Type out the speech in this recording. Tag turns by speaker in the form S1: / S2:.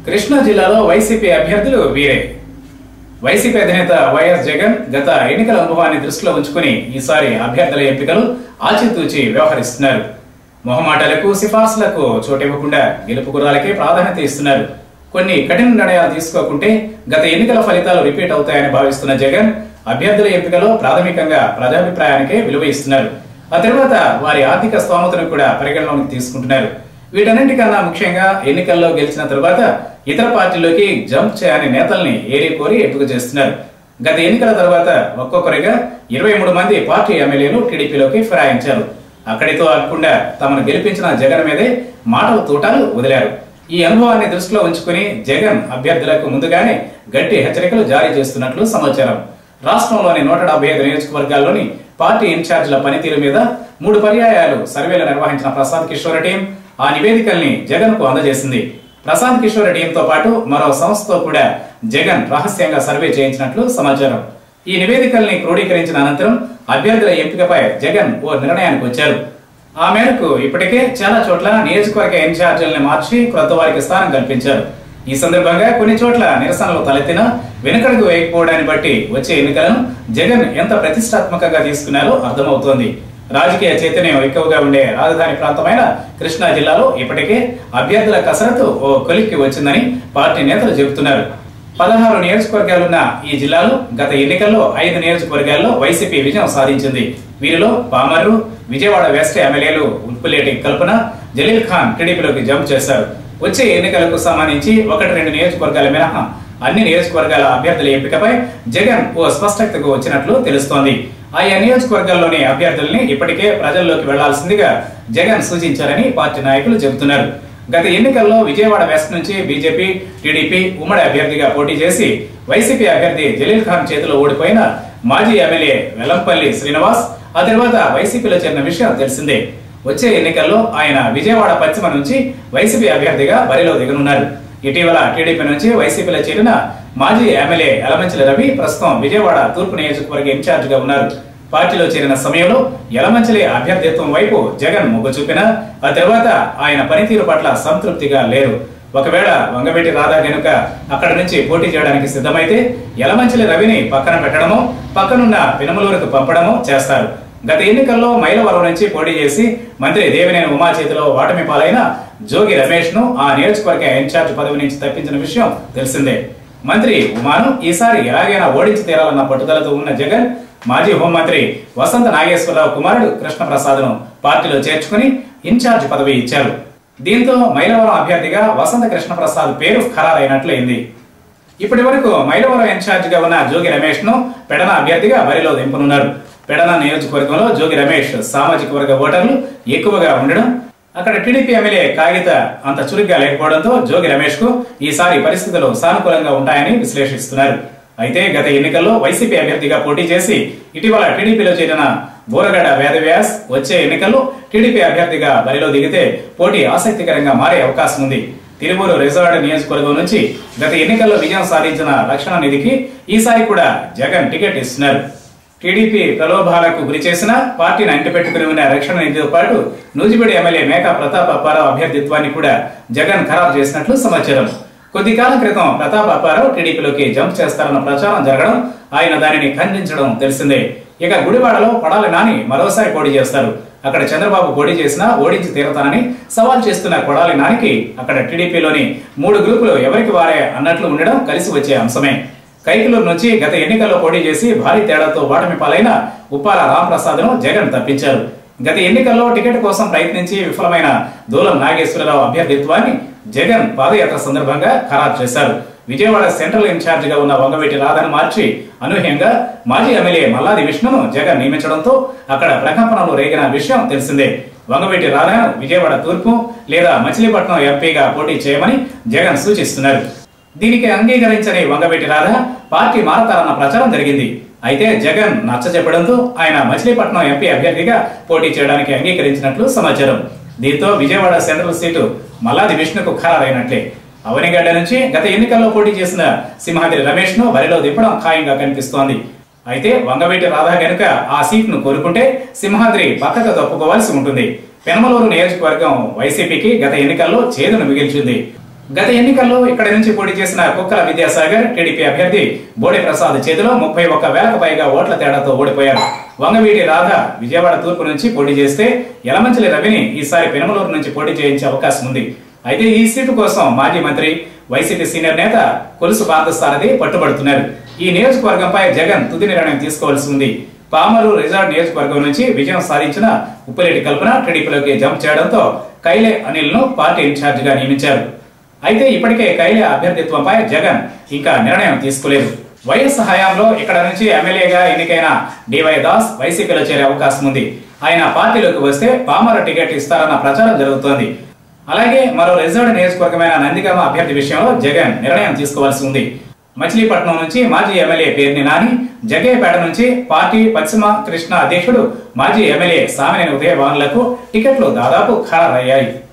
S1: కృష్ణా జిల్లాలో వైసీపీ అభ్యర్థులు వీరే వైసీపీ అధినేత వైఎస్ జగన్ గత ఎన్నికల అనుభవాన్ని దృష్టిలో ఉంచుకుని ఈసారి అభ్యర్థుల ఎంపికలు ఆచితూచి వ్యవహరిస్తున్నారు మొహమాటాలకు సిఫార్సులకు చోటివ్వకుండా గెలుపు గుర్రాలకే ప్రాధాన్యత ఇస్తున్నారు కొన్ని కఠిన నిర్ణయాలు తీసుకోకుంటే గత ఎన్నికల ఫలితాలు రిపీట్ అవుతాయని భావిస్తున్న జగన్ అభ్యర్థుల ఎంపికలో ప్రాథమికంగా ప్రజాభిప్రాయానికే విలువ ఇస్తున్నారు ఆ తర్వాత వారి ఆర్థిక స్తోమతను కూడా పరిగణలోకి తీసుకుంటున్నారు వీటన్నింటికన్నా ముఖ్యంగా ఎన్నికల్లో గెలిచిన తరువాత ఇతర పార్టీలోకి జంప్ చేయని నేతల్ని ఏరి కోరి ఎంపిక చేస్తున్నారు గత ఎన్నికల తర్వాత ఒక్కొక్కరిగా ఇరవై మూడు మంది పార్టీ ఎమ్మెల్యేలు టీడీపీలోకి ఫిరాయించారు అక్కడితో ఆగకుండా తమను గెలిపించిన జగన్ మీదే మాటల తూటాలు వదిలారు ఈ అనుభవాన్ని దృష్టిలో ఉంచుకుని జగన్ అభ్యర్థులకు ముందుగానే గట్టి హెచ్చరికలు జారీ చేస్తున్నట్లు సమాచారం రాష్ట్రంలోని నూట డెబ్బై ఐదు నియోజకవర్గాల్లోని పార్టీ ఇన్ఛార్జీల పనితీరు మీద మూడు పర్యాయాలు సర్వేలు నిర్వహించిన ప్రసాద్ కిషోర్ టీం ఆ నివేదికల్ని జగన్ కు అందజేసింది ప్రశాంత్ కిషోర్ టీంతో పాటు మరో సంస్థతో కూడా జగన్ రహస్యంగా సర్వే చేయించినట్లు సమాచారం ఈ నివేదికల్ని క్రోడీకరించిన అనంతరం అభ్యర్థుల ఎంపికపై జగన్ ఓ నిర్ణయానికి వచ్చారు ఆ మేరకు ఇప్పటికే చాలా చోట్ల నియోజకవర్గ ఇన్ఛార్జీలను మార్చి క్రొత్త వారికి స్థానం కల్పించారు ఈ సందర్భంగా కొన్ని చోట్ల నిరసనలు తలెత్తినా వెనుకడుగు వేయకపోవడాన్ని బట్టి వచ్చే ఎన్నికలను జగన్ ఎంత ప్రతిష్టాత్మకంగా తీసుకున్నారో అర్థమవుతోంది రాజకీయ చైతన్యం ఎక్కువగా ఉండే రాజధాని ప్రాంతమైన కృష్ణా జిల్లాలో ఇప్పటికే అభ్యర్థుల కసరత్తు ఓ కొలిక్కి వచ్చిందని పార్టీ నేతలు చెబుతున్నారు పదహారు నియోజకవర్గాలున్న ఈ జిల్లాలో గత ఎన్నికల్లో ఐదు నియోజకవర్గాల్లో వైసీపీ విజయం సాధించింది వీరిలో పామర్రు విజయవాడ వెస్ట్ ఎమ్మెల్యేలు ఉల్పులేటి కల్పన జలీల్ ఖాన్ టీడీపీలోకి జంప్ చేశారు వచ్చే ఎన్నికలకు సంబంధించి ఒకటి రెండు నియోజకవర్గాల మినహా అన్ని నియోజకవర్గాల అభ్యర్థుల ఎంపికపై జగన్ ఓ స్పష్టతకు వచ్చినట్లు తెలుస్తోంది ఆయా నియోజకవర్గాల్లోని అభ్యర్థుల్ని ఇప్పటికే ప్రజల్లోకి వెళ్లాల్సిందిగా జగన్ సూచించారని పార్టీ నాయకులు చెబుతున్నారు గత ఎన్నికల్లో విజయవాడ వెస్ట్ నుంచి బీజేపీ టీడీపీ ఉమ్మడి అభ్యర్థిగా పోటీ చేసి వైసీపీ అభ్యర్థి జలీల్ ఖాన్ చేతిలో ఓడిపోయిన మాజీ ఎమ్మెల్యే వెల్లంపల్లి శ్రీనివాస్ ఆ తర్వాత వైసీపీలో చేరిన విషయం తెలిసిందే వచ్చే ఎన్నికల్లో ఆయన విజయవాడ పశ్చిమ నుంచి వైసీపీ అభ్యర్థిగా బరిలో దిగనున్నారు ఇటీవల టీడీపీ నుంచి వైసీపీలో చేరిన మాజీ ఎమ్మెల్యే ఎలమంచిల రవి ప్రస్తుతం విజయవాడ తూర్పు నియోజకవర్గ ఇన్ఛార్జిగా ఉన్నారు పార్టీలో చేరిన సమయంలో యలమంచిలి అభ్యర్థిత్వం వైపు జగన్ మొగ్గు చూపినా ఆ తర్వాత ఆయన పనితీరు పట్ల సంతృప్తిగా లేరు ఒకవేళ వంగవీటి రాధా గనుక అక్కడి నుంచి పోటీ చేయడానికి సిద్ధమైతే యలమంచిలి రవిని పక్కన పెట్టడమో పక్కనున్న పినమలూరుకు పంపడమో చేస్తారు గత ఎన్నికల్లో మైలవరం నుంచి పోటీ చేసి మంత్రి దేవినేని ఉమా చేతిలో ఓటమి పాలైన జోగి రమేష్ ను ఆ నియోజకవర్గ ఇన్ఛార్జ్ పదవి నుంచి తప్పించిన విషయం తెలిసిందే మంత్రి ఉమాను ఈసారి ఎలాగైనా ఓడించి తీరాలన్న పట్టుదలతో ఉన్న జగన్ మాజీ హోంమంత్రి వసంత నాగేశ్వరరావు కుమారుడు కృష్ణప్రసాద్ను పార్టీలో చేర్చుకుని ఇన్ఛార్జ్ పదవి ఇచ్చారు దీంతో మైలవరం అభ్యర్థిగా వసంత కృష్ణప్రసాద్ పేరు ఖరారైనట్లయింది ఇప్పటి వరకు మైలవరం ఇన్ఛార్జ్ గా ఉన్న జోగి రమేష్ ను పెడన అభ్యర్థిగా బరిలో దింపనున్నారు పెడన నియోజకవర్గంలో జోగి రమేష్ సామాజిక వర్గ ఓటర్లు ఎక్కువగా ఉండడం అక్కడ టీడీపీ ఎమ్మెల్యే కాగిత అంత చురుగ్గా లేకపోవడంతో జోగి రమేష్ కు ఈసారి పరిస్థితులు సానుకూలంగా ఉంటాయని విశ్లేషిస్తున్నారు అయితే గత ఎన్నికల్లో వైసీపీ అభ్యర్థిగా పోటీ చేసి ఇటీవల టీడీపీలో చేరిన బోరగడ వేదవ్యాస్ వచ్చే ఎన్నికల్లో టీడీపీ అభ్యర్థిగా బరిలో దిగితే పోటీ ఆసక్తికరంగా మారే అవకాశం ఉంది తిరుమూరు రిజర్వ్డ్ నియోజకవర్గం నుంచి గత ఎన్నికల్లో విజయం సాధించిన రక్షణ నిధికి ఈసారి కూడా జగన్ టికెట్ ఇస్తున్నారు టీడీపీ ప్రలోభాలకు గురి చేసిన పార్టీని అంటిపెట్టుకుని ఉన్న రక్షణ నిధితో పాటు నూజిబీడు ఎమ్మెల్యే మేకా ప్రతాప్ అప్పారావు అభ్యర్థిత్వాన్ని కూడా జగన్ ఖరారు చేసినట్లు సమాచారం కొద్ది కాలం క్రితం ప్రతాప్ అప్పారావు టీడీపీలోకి జంప్ చేస్తారన్న ప్రచారం జరగడం ఆయన దానిని ఖండించడం తెలిసిందే ఇక గుడివాడలో కొడాలి నాని మరోసారి పోటీ చేస్తారు అక్కడ చంద్రబాబు పోటీ చేసినా ఓడించి తీరతానని సవాల్ చేస్తున్న కొడాలి నానికి అక్కడ టీడీపీలోని మూడు గ్రూపులు ఎవరికి వారే అన్నట్లు ఉండడం కలిసి వచ్చే అంశమే కైకలూరు నుంచి గత ఎన్నికల్లో పోటీ చేసి భారీ తేడాతో ఓటమి పాలైన ఉప్పాల రాంప్రసాద్ను జగన్ తప్పించారు గత ఎన్నికల్లో టికెట్ కోసం ప్రయత్నించి విఫలమైన దూలం నాగేశ్వరరావు అభ్యర్థిత్వాన్ని జగన్ పాదయాత్ర సందర్భంగా ఖరారు చేశారు విజయవాడ సెంట్రల్ ఇన్ఛార్జ్ గా ఉన్న వంగవీటి రాధను మార్చి అనూహ్యంగా మాజీ ఎమ్మెల్యే మల్లాది విష్ణును జగన్ నియమించడంతో అక్కడ ప్రకంపనలు రేగిన విషయం తెలిసిందే వంగవీటి రాధను విజయవాడ తూర్పు లేదా మచిలీపట్నం ఎంపీగా పోటీ చేయమని జగన్ సూచిస్తున్నారు దీనికి అంగీకరించని వంగవీటి రాధ పార్టీ మారతారన్న ప్రచారం జరిగింది అయితే జగన్ నచ్చ చెప్పడంతో ఆయన మచిలీపట్నం ఎంపీ అభ్యర్థిగా పోటీ చేయడానికి అంగీకరించినట్లు సమాచారం దీంతో విజయవాడ సెంట్రల్ సీటు మల్లాది విష్ణుకు ఖరారైనట్లే అవనిగడ్డ నుంచి గత ఎన్నికల్లో పోటీ చేసిన సింహాద్రి రమేష్ ను బరిలో దింపడం ఖాయంగా కనిపిస్తోంది అయితే వంగవీటి రాధా గనుక ఆ సీట్ను కోరుకుంటే సింహాద్రి పక్కకు తప్పుకోవాల్సి ఉంటుంది పెనమలూరు నియోజకవర్గం వైసీపీకి గత ఎన్నికల్లో చేదును మిగిల్చింది గత ఎన్నికల్లో ఇక్కడి నుంచి పోటీ చేసిన కుక్కల విద్యాసాగర్ టీడీపీ అభ్యర్థి బోడే ప్రసాద్ చేతిలో ముప్పై ఒక్క వేలకు పైగా ఓట్ల తేడాతో ఓడిపోయారు వంగవీటి రాధా విజయవాడ తూర్పు నుంచి పోటీ చేస్తే యలమంచిలి రవిని ఈసారి పెనమలూరు నుంచి పోటీ చేయించే అవకాశం ఉంది అయితే ఈ సీటు కోసం మాజీ మంత్రి వైసీపీ సీనియర్ నేత కొలుసు పార్థసారథి పట్టుబడుతున్నారు ఈ నియోజకవర్గంపై జగన్ తుది నిర్ణయం తీసుకోవాల్సి ఉంది పామరు రిజార్ట్ నియోజకవర్గం నుంచి విజయం సాధించిన ఉప్పిరెడ్డి కల్పన టీడీపీలోకి జంప్ చేయడంతో కైలే అనిల్ ను పార్టీ ఇన్ఛార్జ్ గా నియమించారు అయితే ఇప్పటికే కైలే అభ్యర్థిత్వంపై జగన్ ఇంకా నిర్ణయం తీసుకోలేదు వైఎస్ హయాంలో ఇక్కడ నుంచి ఎమ్మెల్యేగా ఎన్నికైన డివై దాస్ వైసీపీలో చేరే అవకాశం ఉంది ఆయన పార్టీలోకి వస్తే పామర టికెట్ ఇస్తారన్న ప్రచారం జరుగుతోంది అలాగే మరో రిజర్వ్ నియోజకవర్గమైన నందిగామ అభ్యర్థి విషయంలో జగన్ నిర్ణయం తీసుకోవాల్సి ఉంది మచిలీపట్నం నుంచి మాజీ ఎమ్మెల్యే పేర్ని నాని జగ్గయ్యపేట నుంచి పార్టీ పశ్చిమ కృష్ణ అధ్యక్షుడు మాజీ ఎమ్మెల్యే సామినేని ఉదయభవన్లకు టికెట్లు దాదాపు ఖరారయ్యాయి